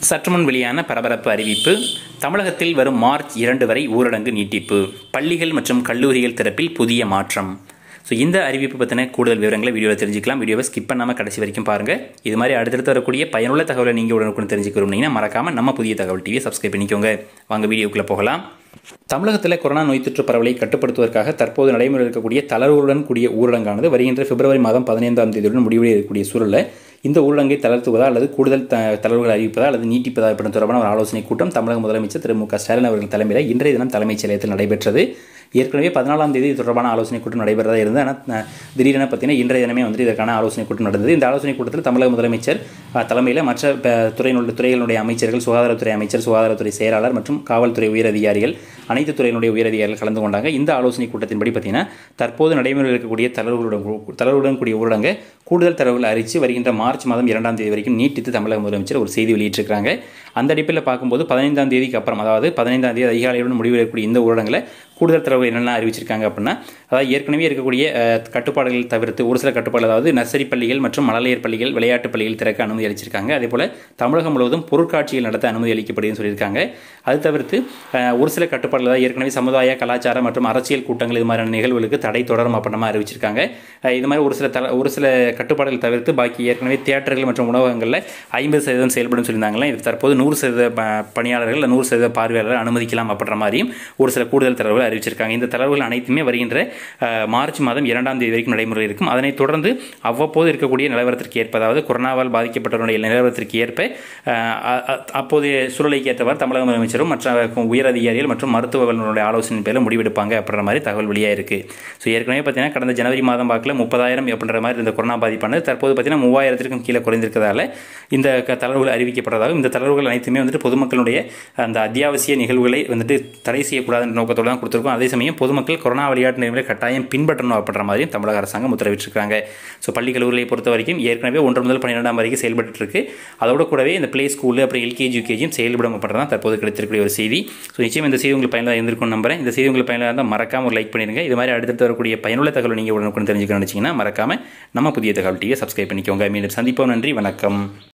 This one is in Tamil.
சற்றுமுன் வெளியான பரபரப்பு அறிவிப்பு தமிழகத்தில் வரும் மார்ச் இரண்டு வரை ஊரடங்கு நீட்டிப்பு பள்ளிகள் மற்றும் கல்லூரிகள் திறப்பில் புதிய மாற்றம் ஸோ இந்த அறிவிப்பு பற்றின கூடுதல் விவரங்களை வீடியோவில் தெரிஞ்சுக்கலாம் வீடியோவை ஸ்கிப் பண்ணாமல் கடைசி வரைக்கும் பாருங்கள் இது மாதிரி அடுத்தடுத்து வரக்கூடிய பயனுள்ள தகவலை நீங்கள் உடனுக்குடன் தெரிஞ்சுக்க விரும்புனீங்கன்னா மறக்காமல் நம்ம புதிய தகவல் டிவியை சப்ஸ்கிரைப் பண்ணிக்கோங்க வாங்க வீடியோக்குள்ளே போகலாம் தமிழகத்தில் கொரோனா நோய் தொற்று பரவலை கட்டுப்படுத்துவதற்காக தற்போது நடைமுறையில் இருக்கக்கூடிய தளர்வுடன் கூடிய ஊரடங்கானது வருகின்ற பிப்ரவரி மாதம் பதினைந்தாம் தேதியுடன் முடிவடைய இருக்கக்கூடிய சூழலில் இந்த ஊரடங்கை தளர்த்துவதா அல்லது கூடுதல் த தளர்வுகள் அறிவிப்பதா அல்லது நீட்டிப்பதா என்பது தொடர்பான ஒரு ஆலோசனை கூட்டம் தமிழக முதலமைச்சர் திரு மு க ஸ்டாலின் அவர்கள் தலைமையில் இன்றைய தினம் தலைமைச் செயலகத்தில் நடைபெற்றது ஏற்கனவே பதினாலாம் தேதி இது தொடர்பான ஆலோசனை கூட்டம் நடைபெறதா இருந்தது ஆனால் திடீரென பார்த்தீங்கன்னா இன்றைய தினமே வந்து இதற்கான ஆலோசனை கூட்டம் நடந்தது இந்த ஆலோசனை கூட்டத்தில் தமிழக முதலமைச்சர் தலைமையில் மற்ற துறையினுடைய துறைகளுடைய அமைச்சர்கள் சுகாதாரத்துறை அமைச்சர் சுகாதாரத்துறை செயலாளர் மற்றும் காவல்துறை உயரதிகாரிகள் அனைத்து துறையினுடைய உயரதிகாரிகள் கலந்து கொண்டாங்க இந்த ஆலோசனை கூட்டத்தின்படி பார்த்தீங்கன்னா தற்போது நடைமுறையில் இருக்கக்கூடிய தளர்வுகளுடன் தளர்வுடன் கூடிய ஊரடங்கை கூடுதல் தரவுகளை அறிவித்து வருகின்ற மார்ச் மாதம் இரண்டாம் தேதி வரைக்கும் நீட்டித்து தமிழக முதலமைச்சர் ஒரு செய்தி வெளியிட்டிருக்காங்க அந்த அடிப்படையில் பார்க்கும்போது பதினைந்தாம் தேதிக்கு அப்புறம் அதாவது பதினைந்தாம் தேதி அதிகாலையுடன் முடிவெடுக்கக்கூடிய இந்த ஊரடங்கில் கூடுதல் தரவு என்னென்ன அறிவிச்சிருக்காங்க அப்படின்னா அதாவது ஏற்கனவே இருக்கக்கூடிய கட்டுப்பாடுகள் தவிர்த்து ஒரு சில கட்டுப்பாடு அதாவது நர்சரி பள்ளிகள் மற்றும் மழலையர் பள்ளிகள் விளையாட்டு பள்ளிகள் திறக்க அனுமதி அளிச்சிருக்காங்க அதே போல் தமிழகம் முழுவதும் பொருட்காட்சிகள் நடத்த அனுமதி அளிக்கப்படுதுன்னு சொல்லியிருக்காங்க அது தவிர்த்து ஒரு சில கட்டுப்பாடுகள் அதாவது ஏற்கனவே சமுதாய கலாச்சாரம் மற்றும் அரசியல் கூட்டங்கள் இது மாதிரியான நிகழ்வுகளுக்கு தடை தொடரும் அப்படின்னா அறிவிச்சிருக்காங்க இது மாதிரி ஒரு சில தல ஒரு சில கட்டுப்பாடுகள் தவிர்த்து பாக்கி ஏற்கனவே தியேட்டர்கள் மற்றும் உணவகங்களில் ஐம்பது சதவீதம் செயல்படும் சொல்லியிருந்தாங்களே இது தற்போது நூறு சதவீத பணியாளர்கள் நூறு சதவீத பார்வையாளர்கள் அனுமதிக்கலாம் அப்படின்ற மாதிரியும் ஒரு சில கூடுதல் தரவுகள் அறிவிச்சிருக்காங்க இந்த தளர்வுகள் அனைத்துமே வருகின்ற மார்ச் மாதம் இரண்டாம் தேதி வரைக்கும் நடைமுறை இருக்கும் அதனைத் தொடர்ந்து அவ்வப்போது இருக்கக்கூடிய நிலவரத்திற்கு ஏற்ப அதாவது கொரோனாவால் பாதிக்கப்பட்டவருடைய நிலவரத்திற்கு ஏற்ப அப்போதைய சூழலைக்கு ஏற்றவாறு தமிழக முதலமைச்சரும் மற்ற உயர் அதிகாரிகள் மற்றும் மருத்துவர்களுடைய ஆலோசனை பேரில் முடிவெடுப்பாங்க அப்படின்ற மாதிரி தகவல் வெளியாக இருக்குது ஸோ ஏற்கனவே பார்த்தீங்கன்னா கடந்த ஜனவரி மாதம் வாக்கில் முப்பதாயிரம் அப்படின்ற மாதிரி இந்த கொரோனா பாதிப்பானது தற்போது பார்த்தீங்கன்னா மூவாயிரத்திற்கும் கீழே குறைந்திருக்கிறதால இந்த தளர்வுகள் அறிவிக்கப்பட்டதாகவும் இந்த தளர்வுகள் அனைத்துமே வந்துட்டு பொதுமக்களுடைய அந்த அத்தியாவசிய நிகழ்வுகளை வந்துட்டு தடை செய்யக்கூடாத நோக்கத்தோடு தான் கொடுத்துருக்கோம் அதே சமயம் பொதுமக்கள் கொரோனா விளையாட்டு நெறிமுறை கட்டாயம் பின்பற்றணும் அப்படின்ற மாதிரியும் தமிழக அரசாங்கம் உத்தரவிட்டிருக்காங்க ஸோ பள்ளி கல்லூரிகளை பொறுத்த வரைக்கும் ஏற்கனவே ஒன்று முதல் பன்னிரெண்டாம் வரைக்கும் செயல்பட்டு இருக்கு அதோட கூடவே இந்த பிளே ஸ்கூலு அப்புறம் எல்கேஜி யூகேஜியும் செயல்படும் அப்படின்றதான் தற்போது கிடைத்திருக்கக்கூடிய ஒரு செய்தி ஸோ நிச்சயம் இந்த செய்தி உங்களுக்கு பயனுள்ள இருந்திருக்கும் நம்புறேன் இந்த செய்தி உங்களுக்கு பயனுள்ள இருந்தால் மறக்காம ஒரு லைக் பண்ணிடுங்க இது மாதிரி அடுத்தடுத்து வரக்கூடிய பயனுள்ள தகவல் நீங்கள் உடனுக்குடன் தெரிஞ்சுக்கணும்னு நினச்சிங்கன்னா மறக்காம நம்ம புதிய தகவல் டிவியை சப்ஸ்கிரைப் பண்ணிக்கோங்க மீண்டும் சந்திப்போம் நன்றி வணக்கம்